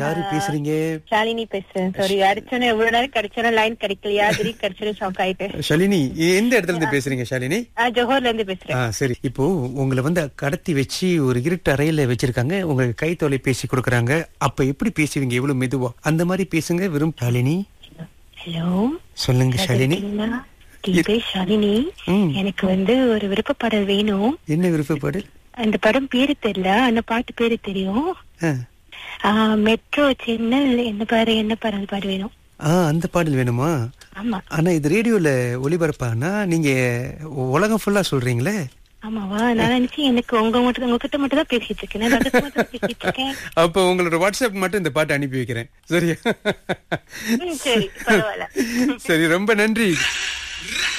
யாரு பேசுறீங்க ஷாலினி பேசுறேன் சாரி அடிச்சோன்னே எவ்வளவு நேரம் கிடைச்சாலும் லைன் கிடைக்கலையா திடீர் கிடைச்சோன்னு ஷாக் ஆயிட்டேன் ஷலினி எந்த இடத்துல இருந்து பேசுறீங்க ஷாலினி நான் ஜோஹர்ல இருந்து ஆ பேசுறேன் சரி இப்போ உங்களை வந்து கடத்தி வச்சு ஒரு இருட்டு அறையில வச்சிருக்காங்க உங்க கை தொலைபேசி கொடுக்கறாங்க அப்ப எப்படி பேசுவீங்க எவ்வளவு மெதுவா அந்த மாதிரி பேசுங்க வெறும் ஷாலினி ஹலோ சொல்லுங்க ஷாலினி டிபே ஷாலினி ம். எனக்கு வந்து ஒரு விருப்ப பாடல் வேணும் என்ன விருப்பப்பாடு அந்த படம் பேரு தெரியல அந்த பாட்டு பேரு தெரியும் ஆ. ஆ, மெட்ரோ சென்னல் என்ன பாரு என்ன பாரு அந்த பாட்டு வேணும் ஆ அந்த பாடல் வேணுமா ஆமா ஆனா இது ரேடியோல ஒளிபரப்பானா நீங்க உலகம் ஃபுல்லா சொல்றீங்களே ஆமாவா நான் நினைச்சேன் எனக்கு உங்க மட்டும் உங்ககிட்ட மட்டும் தான் பேசிட்டு இருக்கேன் நான் ரகசியமா தான் பேசிட்டு இருக்கேன் அப்ப உங்களோட வாட்ஸ்அப் மட்டும் இந்த பாட்டு அனுப்பி வைக்கிறேன் சரியா ம், சரி பரவாயில்ல சரி ரொம்ப நன்றி